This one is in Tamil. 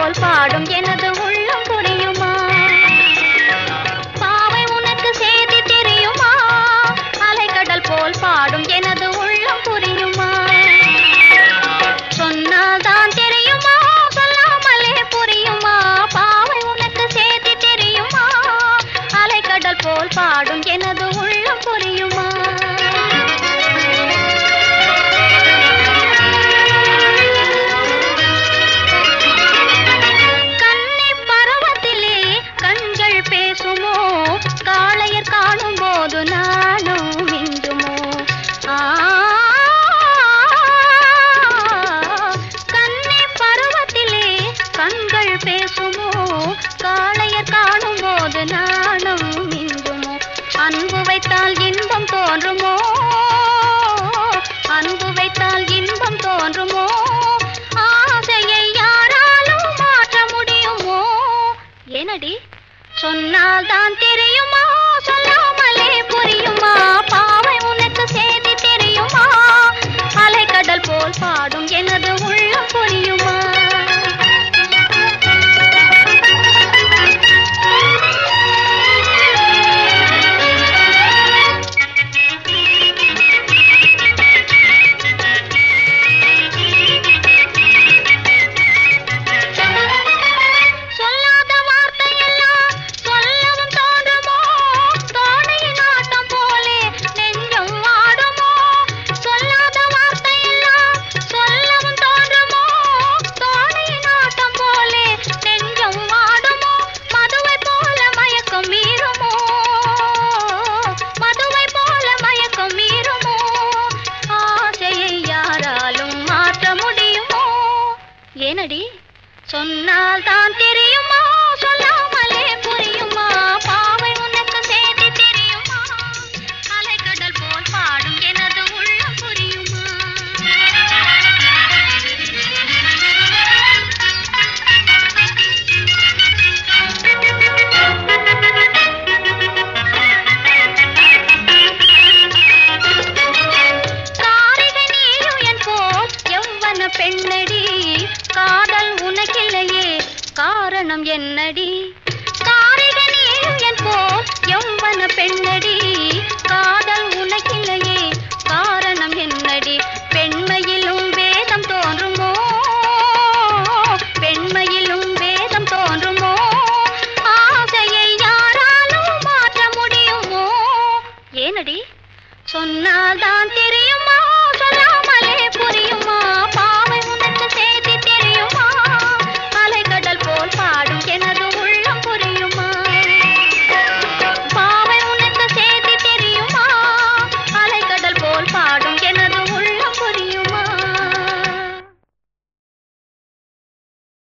போல் பாடும் எனது உள்ளம் புரியுமா பாவை உனக்கு செய்தி தெரியுமா அலைக்கடல் போல் பாடும் எனது உள்ளம் புரியுமா சொன்னால்தான் தெரியுமா சொல்லாமலே புரியுமா பாவை உனக்கு செய்தி தெரியுமா அலைக்கடல் போல் பாடும் எனது உள்ளம் புரியுமா கன்னி பருவத்திலே கண்கள் பேசுமோ காளையர் காணும் போது நானும் மிஞ்சுமோ ஆ, கன்னி பருவத்திலே கண்கள் பேசுமோ காளையர் காணும் போது நானும் மிஞ்சுமோ அன்பு வைத்தால் இன்பம் தோன்றுமோ அன்பு வைத்தால் இன்பம் தோன்றுமோ ஆசையை யாராலும் மாற்ற முடியுமோ ஏனடி சொன்னால் தான் தெரியுமா சொல்லாமலே புரியுமா பாவை உனக்கு செய்தி தெரியுமா அலைக்கடல் போல் பாடும் எனது உள்ளம் புரியுமா சொல்லாத வார்த்தையெல்லாம் சொல்லவும் தோன்றுமோ தோணையின் ஆட்டம் போலே நெஞ்சம் ஆடுமோ சொல்லாத வார்த்தையெல்லாம் சொல்லவும் தோன்றுமோ தோணையின் ஆட்டம் போலே நெஞ்சம் ஆடுமோ மதுவை போல மயக்கம் மீறுமோ மதுவை போல மயக்கம் மீறுமோ ஆசையை யாராலும் மாற்ற முடியுமோ ஏனடி சொன்னால் தான் தெரியுமா சொல்லாமலே புரியுமா பாவை உனக்கு செய்தி தெரியுமா அலைக்கடல் போல் பாடும் எனது உள்ளம் புரியுமா காரிகை நீயும் என் போல் எவ்வன பெண்ணடி காதல் உனக்கில்லையே காரணம் என்னடி காரிகை நீயும் என் போல் எவ்வன பெண்ணடி